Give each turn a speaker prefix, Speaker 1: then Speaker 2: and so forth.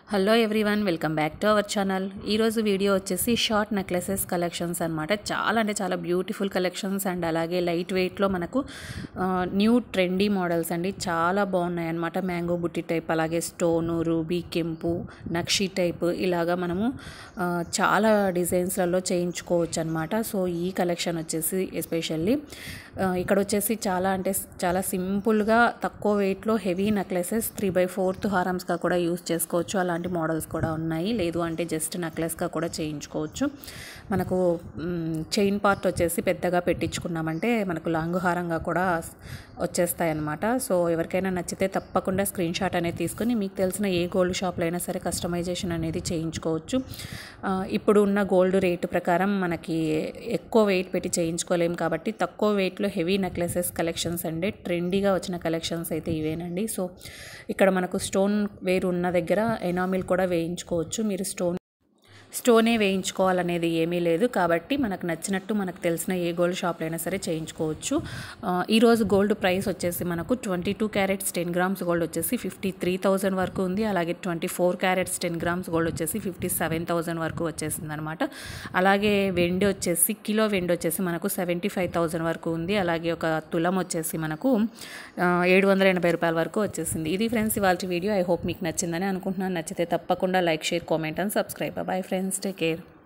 Speaker 1: hello everyone welcome back to our channel ఈరోజు video వచ్చేసి short necklaces collections అనమాట చాలా అంటే చాలా బ్యూటిఫుల్ కలెక్షన్స్ అండ్ అలాగే లైట్ వెయిట్లో మనకు న్యూ ట్రెండీ మోడల్స్ అండి చాలా బాగున్నాయి అనమాట మ్యాంగో బుట్టి టైప్ అలాగే స్టోను రూబీ కెంపు నక్షి టైప్ ఇలాగా మనము ఆ, చాలా డిజైన్స్లలో చేయించుకోవచ్చు అనమాట సో ఈ కలెక్షన్ వచ్చేసి ఎస్పెషల్లీ ఇక్కడ వచ్చేసి చాలా అంటే చాలా సింపుల్గా తక్కువ వెయిట్లో heavy necklaces three by fourth హారమ్స్గా కూడా యూస్ చేసుకోవచ్చు అలాంటి మోడల్స్ కూడా ఉన్నాయి లేదు అంటే జస్ట్ నెక్లెస్గా కూడా చేయించుకోవచ్చు మనకు చైన్ పార్ట్ వచ్చేసి పెద్దగా పెట్టించుకున్నామంటే మనకు లాంగ్ హారంగా కూడా వచ్చేస్తాయి అన్నమాట సో ఎవరికైనా నచ్చితే తప్పకుండా స్క్రీన్ షాట్ అనేది తీసుకుని మీకు తెలిసిన ఏ గోల్డ్ షాప్లో అయినా సరే కస్టమైజేషన్ అనేది చేయించుకోవచ్చు ఆ, ఇప్పుడు ఉన్న గోల్డ్ రేటు ప్రకారం మనకి ఎక్కువ వెయిట్ పెట్టి చేయించుకోలేం కాబట్టి తక్కువ వెయిట్లో హెవీ నెక్లెసెస్ కలెక్షన్స్ అండి ట్రెండీగా వచ్చిన కలెక్షన్స్ అయితే ఇవేనండి సో ఇక్కడ మనకు స్టోన్ వేరు ఉన్న దగ్గర ఎనామిల్ కూడా వేయించుకోవచ్చు మీరు స్టోన్ స్టోనే వేయించుకోవాలనేది ఏమీ లేదు కాబట్టి మనకు నచ్చినట్టు మనకు తెలిసిన ఏ గోల్డ్ షాప్లో అయినా సరే చేయించుకోవచ్చు ఆ, ఈరోజు గోల్డ్ ప్రైస్ వచ్చేసి మనకు twenty two carats ten grams gold వచ్చేసి ఫిఫ్టీ త్రీ థౌజండ్ వరకు ఉంది అలాగే twenty four carats ten grams gold వచ్చేసి ఫిఫ్టీ సెవెన్ థౌజండ్ వరకు వచ్చేసింది అనమాట అలాగే వెండి వచ్చేసి కిలో వెండి వచ్చేసి మనకు సెవెంటీ ఫైవ్ థౌజండ్ వరకు ఉంది అలాగే ఒక తులం వచ్చేసి మనకు ఏడు వందల ఎనభై రూపాయల వరకు వచ్చేసింది ఇది ఫ్రెండ్స్ ఇవాళ వీడియో ఐ హోప్ మీకు నచ్చిందని అనుకుంటున్నాను నచ్చితే తప్పకుండా like share comment and subscribe bye friends take care